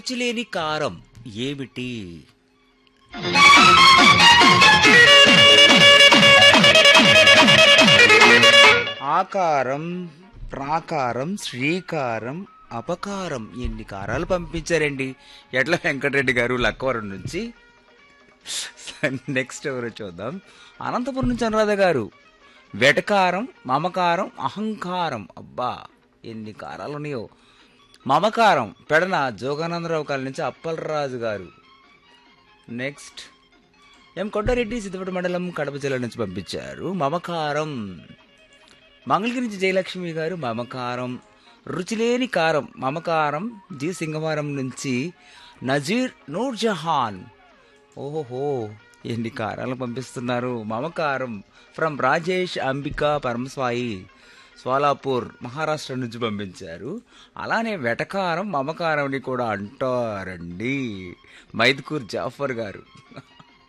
రుచిలేని కారం ఏమిటి ఆకారం ప్రాకారం శ్రీకారం అపకారం ఎన్ని కారాలు పంపించారండి ఎట్ల వెంకటరెడ్డి గారు లక్కవరం నుంచి నెక్స్ట్ ఎవరో చూద్దాం అనంతపురం నుంచి అనురాధ గారు వెటకారం మమకారం అహంకారం అబ్బా ఎన్ని కారాలు ఉన్నాయో మమకారం పెడన జోగానందరావు కాల నుంచి అప్పలరాజు గారు నెక్స్ట్ ఎం కొండారెడ్డి సిద్ధపట మండలం కడప జిల్లా నుంచి పంపించారు మమకారం మంగళగిరి నుంచి జయలక్ష్మి గారు మమకారం రుచిలేని కారం మమకారం జి సింగవరం నుంచి నజీర్ నూర్ జహాన్ ఓహోహో ఎన్ని కారాలు పంపిస్తున్నారు మమకారం ఫ్రమ్ రాజేష్ అంబిక పరమస్వాయి సోలాపూర్ మహారాష్ట్ర నుంచి పంపించారు అలానే వెటకారం మమకారంని కూడా అంటారండి మైదుకూర్ జాఫర్ గారు